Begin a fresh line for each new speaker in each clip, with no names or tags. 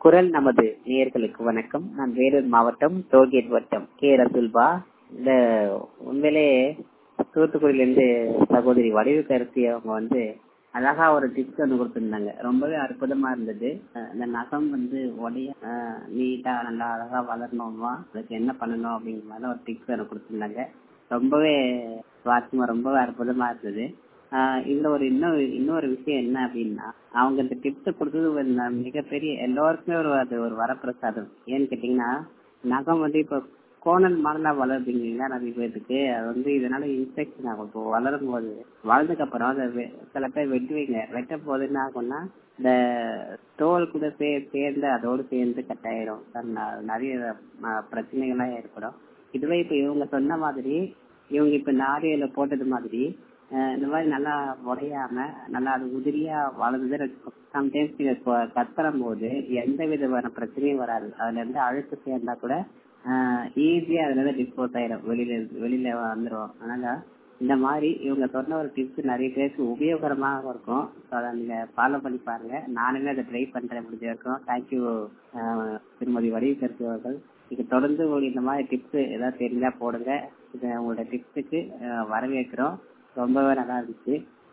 குரல் நமது நேயர்களுக்கு வணக்கம் நான் வேலூர் மாவட்டம் டோல்கேட் வட்டம் கே ரசுல்பா இந்த உண்மையிலே தூத்துக்குடியிலேருந்து சகோதரி வடிவு கருத்தி அவங்க வந்து அழகா ஒரு டிப்ஸ் ஒன்று கொடுத்துருந்தாங்க ரொம்பவே அற்புதமா இருந்தது அஹ் இந்த நகம் வந்து உடைய நீட்டா நல்லா அழகா வளரணுமா அதுக்கு என்ன பண்ணணும் அப்படிங்கிற மாதிரி ஒரு டிப்ஸ் எனக்கு கொடுத்துருந்தாங்க ரொம்பவே சுவாரஸ்யமா ரொம்பவே அற்புதமா இருந்தது ஆஹ் இதுல ஒரு இன்னொரு இன்னொரு விஷயம் என்ன அப்படின்னா அவங்க இந்த டிப்ஸ் கொடுத்தது ஒரு ந- மிகப்பெரிய எல்லோருக்குமே ஒரு அது ஒரு வரப்பிரசாதம் ஏன்னு கேட்டீங்கன்னா நகம் வந்து இப்ப கோணல் மாடலா வளருதுங்களா நிறைய பேருக்கு அது வந்து இதனால இன்ஃபெக்ஷன் ஆகும் இப்போ வளரும் போது வளர்ந்ததுக்கு அப்புறம் அதை வெ- சில பேர் வெட்டுவீங்க வெட்ட போது என்ன ஆகும்னா இந்த தோல் கூட சே சேர்ந்து அதோடு சேர்ந்து கட்டாயிடும் சார் ந- நிறைய ம- பிரச்சனைகள்லாம் ஏற்படும் இதுவே இப்ப இவங்க சொன்ன மாதிரி இவங்க இப்ப நாரியல போட்டது மாதிரி அஹ் இந்த மாதிரி நல்லா உடையாம நல்லா அது உதிரியா வளர்ந்து சம்டைம்ஸ் நீங்க கொ- கத்தரும் போது எந்த விதமான பிரச்சனையும் வராது அதுல இருந்து அழுக்கு சேர்ந்தா கூட ஈஸியா அதுல இருந்து டிஸ்போஸ் ஆயிடும் வெளியில வெளியில வந்துரும் அதனால இந்த மாதிரி இவங்க சொன்ன ஒரு டிப்ஸ் நிறைய பேருக்கு உபயோகரமாக இருக்கும் So அதை நீங்க ஃபாலோ பண்ணி பாருங்க நானுமே அதை ட்ரை பண்றேன் முடிஞ்ச வரைக்கும் தேங்க்யூ திருமதி வடிவு கருத்து அவர்கள் இது தொடர்ந்து உங்களுக்கு இந்த மாதிரி டிப்ஸ் ஏதாவது தெரிஞ்சா போடுங்க இது உங்களோட டிப்ஸுக்கு வரவேற்கிறோம் ரொம்பவே நல்லா இருந்துச்சு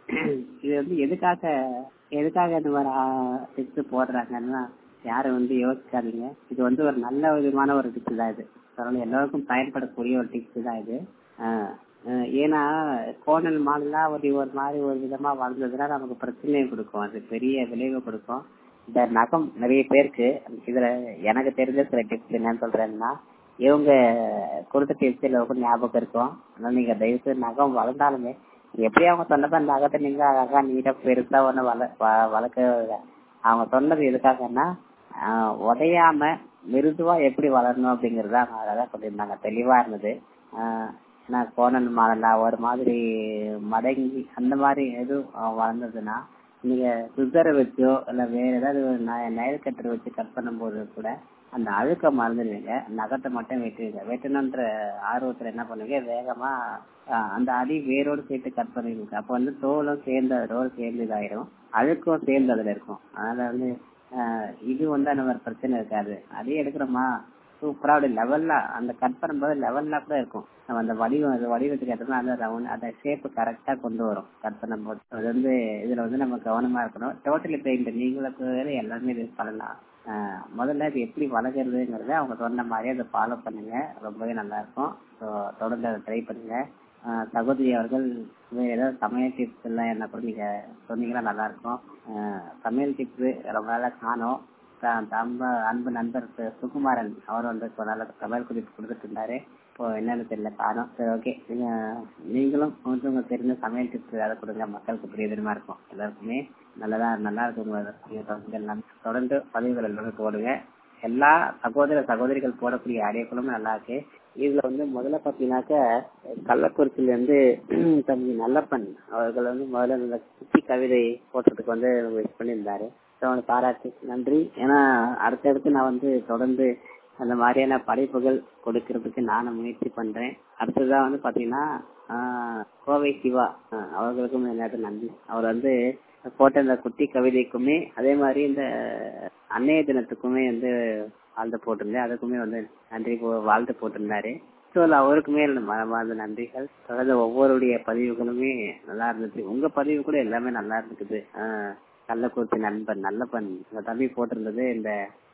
இது வந்து எதுக்காக எதுக்காக இந்த மாதிரி டிப்ஸ் போடுறாங்கன்னா யாரும் வந்து யோசிக்காதீங்க இது வந்து ஒரு நல்ல விதமான ஒரு டிப்ஸ் தான் இது அதனால எல்லாருக்கும் பயன்படக்கூடிய ஒரு டிப்ஸ் தான் இது ஆஹ் ஆஹ் ஏன்னா கோணல் மாடலாம் ஒரு ஒரு மாதிரி ஒரு விதமா வளர்ந்ததுன்னா நமக்கு பிரச்சனையை கொடுக்கும் அது பெரிய விளைவை கொடுக்கும் இந்த நகம் நிறைய பேருக்கு இதுல எனக்கு தெரிஞ்ச சில டிப்ஸ் என்னன்னு சொல்றேன்னா இவங்க கொடுத்த டிப்ஸ் எல்லாருக்கும் ஞாபகம் இருக்கும் அதனால நீங்க தயவு செய்து நகம் வளர்ந்தாலுமே எப்படி அவங்க சொன்னப்ப அந்த நகத்தை நீங்க அழகா நீட்டா பெருசா ஒண்ணு வள வ- வளர்க்க அவங்க சொன்னது எதுக்காகன்னா ஆஹ் உடையாம மிருதுவா எப்படி வளரணும் அப்படிங்கறத அவங்க அழகா சொல்லியிருந்தாங்க தெளிவா இருந்தது ஆஹ் நான் கோணல் மாடலா ஒரு மாதிரி மடங்கி அந்த மாதிரி எதுவும் அஹ் வளர்ந்ததுன்னா நீங்க சுத்தரை வச்சோ இல்ல வேற ஏதாவது ஒரு ந- நயல் கட்டர் வச்சு கட் பண்ணும்போது கூட அந்த அழுக்க மறந்துடுவீங்க நகத்தை மட்டும் வெட்டுவீங்க வெட்டணுன்ற ஆர்வத்துல என்ன பண்ணுவீங்க வேகமா ஆஹ் அந்த அடி வேரோடு சேர்த்து கட் பண்ணிடுவீங்க அப்ப வந்து தோலும் சேர்ந்து அதோட சேர்ந்து இதாயிடும் அழுக்கும் சேர்ந்து அதுல இருக்கும் அதனால வந்து ஆஹ் இது வந்து அந்த மாதிரி பிரச்சனை இருக்காது அதே எடுக்கிறோமா சூப்பரா அப்படி லெவல்லா அந்த கட் பண்ணும்போது லெவல்லா கூட இருக்கும் நம்ம அந்த வடிவம் அது வடிவத்துக்கு ஏற்றமா அந்த ரவுண்ட் அந்த ஷேப் கரெக்டா கொண்டு வரும் கட் பண்ணும்போது அது வந்து இதுல வந்து நம்ம கவனமா இருக்கணும் டோட்டலி பெயிண்ட் நீங்களுக்கு எல்லாருமே இது பண்ணலாம் ஆஹ் முதல்ல இது எப்படி வளர்க்கறதுங்கிறத அவங்க சொன்ன மாதிரியே அதை ஃபாலோ பண்ணுங்க ரொம்பவே நல்லா இருக்கும் ஸோ தொடர்ந்து அதை ட்ரை பண்ணுங்க ஆஹ் சகோதரி அவர்கள் வேற ஏதாவது சமையல் டிப்ஸ் எல்லாம் என்ன கூட நீங்க சொன்னீங்கன்னா நல்லா இருக்கும் ஆஹ் சமையல் டிப்ஸ் ரொம்ப நாளா காணோம் த- தம்ப அன்பு நண்பர் சு- சுகுமாரன் அவர் வந்து இப்போ நல்ல சமையல் குறிப்பு கொடுத்துட்டு இருந்தாரு இப்போ என்னன்னு தெரியல காணோம் சரி ஓகே நீங்க நீங்களும் கொஞ்சம் உங்களுக்கு தெரிஞ்ச சமையல் டிப்ஸ் ஏதாவது கொடுங்க மக்களுக்கு பிரயோஜனமா இருக்கும் எல்லாருக்குமே நல்லதா நல்லா இருக்கும் உங்க தொடர்ந்து எல்லாம் தொடர்ந்து பதிவுகள் எல்லாமே போடுங்க எல்லா சகோதர சகோதரிகள் போடக்கூடிய ஆடியோக்களும் நல்லா இருக்கு இதுல வந்து முதல்ல பாத்தீங்கன்னாக்க கள்ளக்குறிச்சியில இருந்து தம்பி நல்லப்பன் அவர்கள் வந்து முதல்ல இந்த குட்டி கவிதை போட்டதுக்கு வந்து விஷ் பண்ணியிருந்தாரு So, அவனுக்கு பாராட்டு நன்றி ஏன்னா அடுத்தடுத்து நான் வந்து தொடர்ந்து அந்த மாதிரியான படைப்புகள் கொடுக்கறதுக்கு நானும் முயற்சி பண்றேன் அடுத்ததா வந்து பாத்தீங்கன்னா ஆஹ், கோவை சிவா ஆஹ், அவர்களுக்கும் இந்த நேரத்தில் நன்றி அவர் வந்து போட்ட இந்த குட்டி கவிதைக்குமே அதே மாதிரி இந்த அன்னைய தினத்துக்குமே வந்து வாழ்த்து போட்டிருந்தேன் அதுக்குமே வந்து நன்றி போ- வாழ்த்து போட்டிருந்தாரு ஸோ அவருக்குமே எனது மனமார்ந்த நன்றிகள் தொடர்ந்து ஒவ்வொருடைய பதிவுகளுமே நல்லா இருந்துச்சு உங்க பதிவு கூட எல்லாமே நல்லா இருக்குது ஆஹ் கள்ளக்குறிச்சி நண்பன் நல்லப்பன் உங்க தம்பி போட்டிருந்தது இந்த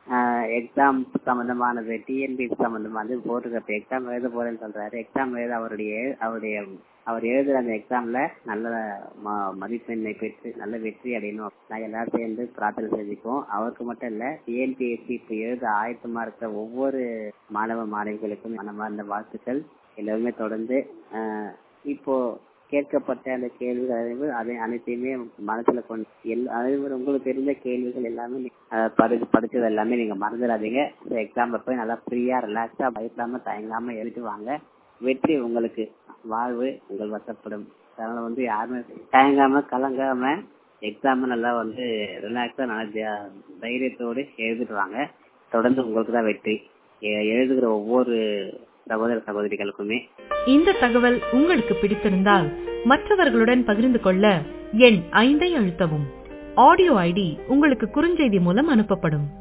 எக்ஸாம் சம்பந்தமானது டிஎன்பி சம்பந்தமானது போட்டிருக்க எக்ஸாம் எழுத போறேன்னு சொல்றாரு எக்ஸாம் எழுத அவருடைய அவருடைய அவர் எழுதுற அந்த எக்ஸாம்ல நல்ல ம- மதிப்பெண்ணை பெற்று நல்ல வெற்றி அடையணும் நாங்க எல்லாரும் சேர்ந்து பிரார்த்தனை செஞ்சுக்குவோம் அவருக்கு மட்டும் இல்ல டிஎன்பிஎஸ்சி இப்ப எழுத ஆயத்தமா இருக்கிற ஒவ்வொரு மாணவ மாணவிகளுக்கும் மனமார்ந்த வாழ்த்துக்கள் எல்லாருமே தொடர்ந்து ஆஹ், இப்போ கேட்கப்பட்ட அந்த கேள்விகள் அதை அனைத்தையுமே மனசுல கொண்டு எல்லா அதே மாதிரி உங்களுக்கு தெரிந்த கேள்விகள் எல்லாமே நீ- அஹ் படிச்சு படிச்சது எல்லாமே நீங்க மறந்துடாதீங்க இந்த எக்ஸாம்ல போய் நல்லா ஃப்ரீயா ரிலாக்ஸா பயப்படாம தயங்காம எழுதிட்டு வாங்க வெற்றி உங்களுக்கு வாழ்வு உங்கள் வசப்படும் அதனால வந்து யாருமே தயங்காம கலங்காம எக்ஸாம் நல்லா வந்து ரிலாக்ஸா நல்லா ஜா- தைரியத்தோடு எழுதிட்டு வாங்க தொடர்ந்து உங்களுக்கு தான் வெற்றி எ- எழுதுகிற ஒவ்வொரு சகோதர சகோதரிகளுக்குமே
இந்த தகவல் உங்களுக்கு பிடித்திருந்தால் மற்றவர்களுடன் பகிர்ந்து கொள்ள எண் ஐந்தை அழுத்தவும் ஆடியோ ஐடி உங்களுக்கு குறுஞ்செய்தி மூலம் அனுப்பப்படும்